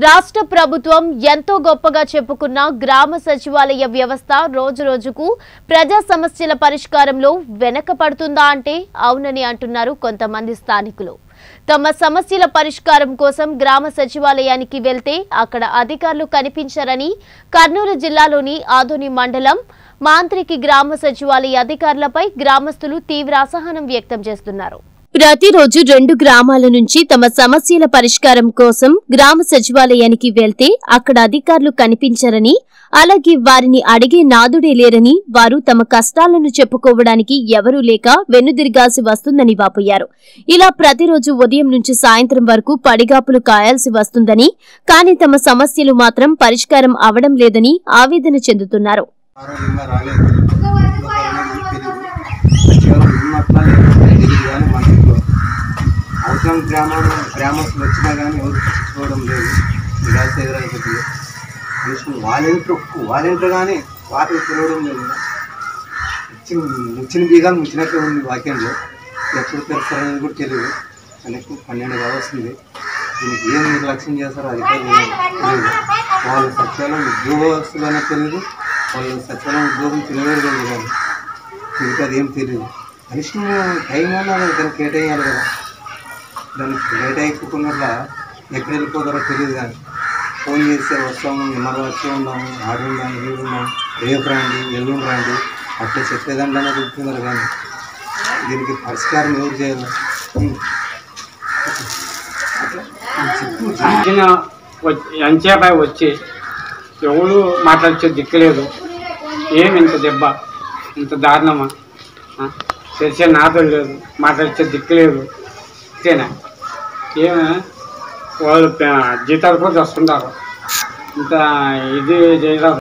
రాష్ట్ర ప్రభుత్వం ఎంతో గొప్పగా చెప్పుకున్న గ్రామ సచివాలయ వ్యవస్థ రోజు రోజుకు ప్రజా సమస్యల పరిష్కారంలో వెనకపడుతుందా అంటే అవునని అంటున్నారు కొంతమంది స్థానికులు తమ సమస్యల పరిష్కారం కోసం గ్రామ సచివాలయానికి వెళ్తే అక్కడ అధికారులు కనిపించరని కర్నూలు జిల్లాలోని ఆదోని మండలం మాంత్రికి గ్రామ సచివాలయ అధికారులపై గ్రామస్తులు తీవ్ర అసహనం వ్యక్తం చేస్తున్నారు ప్రతిరోజు రెండు గ్రామాల నుంచి తమ సమస్యల పరిష్కారం కోసం గ్రామ సచివాలయానికి వెళ్తే అక్కడ అధికారులు కనిపించరని అలాగే వారిని అడిగే నాదుడే లేరని వారు తమ కష్టాలను చెప్పుకోవడానికి ఎవరూ లేక వెన్నుదిరిగాల్సి వస్తుందని వాపోయారు ఇలా ప్రతిరోజు ఉదయం నుంచి సాయంత్రం వరకు పడిగాపులు కాయాల్సి వస్తుందని కానీ తమ సమస్యలు మాత్రం పరిష్కారం అవడం లేదని ఆవేదన చెందుతున్నారు ఆరోగ్యంగా రాలేదు కేవలం ఉన్నట్లనే తెలియదు కానీ మనసులో అవసరం గ్రామం గ్రామస్తులు వచ్చినా కానీ ఎవరు పట్టించుకోవడం లేదు నిరాశ ఎదురైపోతుంది కనీసం వాలంటీర్ వాలంటీర్ కానీ వాటిని పిలవడం లేదు ఇచ్చిన ముచ్చిన బీగాలు ముచ్చినట్టే ఉంది వాక్యంలో ఎప్పుడు తెరుస్తారనేది కూడా తెలియదు కనీసం పన్నెండు కావస్తుంది దీనికి ఏం నిర్లక్ష్యం చేస్తారో అధికారులు తెలియదు వాళ్ళు సచివాలయం ఉద్యోగస్తులనే తెలియదు వాళ్ళు సచివాలయం ఉద్యోగం తెలియదు కానీ మిగతా అది ఏం తెలియదు కనీసం టైం అన్నా దానికి కేటాయించాలి కదా దానికి కేటాయించకుండా ఎక్కడ వెళ్ళిపోతారో తెలియదు కానీ ఫోన్ చేస్తే వస్తాము మళ్ళీ వచ్చి ఉన్నాము ఆడు ఉన్నాము వీడు ఉన్నాము రేపు రండి ఎల్లుండి రండి అట్లా చెప్పేదాంట్లోనే చెప్తున్నారు కానీ దీనికి పరిష్కారం ఎవరు చేయాలి ఉం. అట్లా చెప్పు వచ్చిన ఎంచేపై వచ్చి ఎవరు మాట్లాడితే దిక్కులేదు ఏమి ఇంత దెబ్బ ఇంత దారుణమా ఆ? చేసే నాతో లేదు మాట్లాడితే దిక్కులేదు అంతేనా ఏమి వాళ్ళు ప- జీతాలు కూడా వస్తుంటారు ఇంత ఇది చేయడం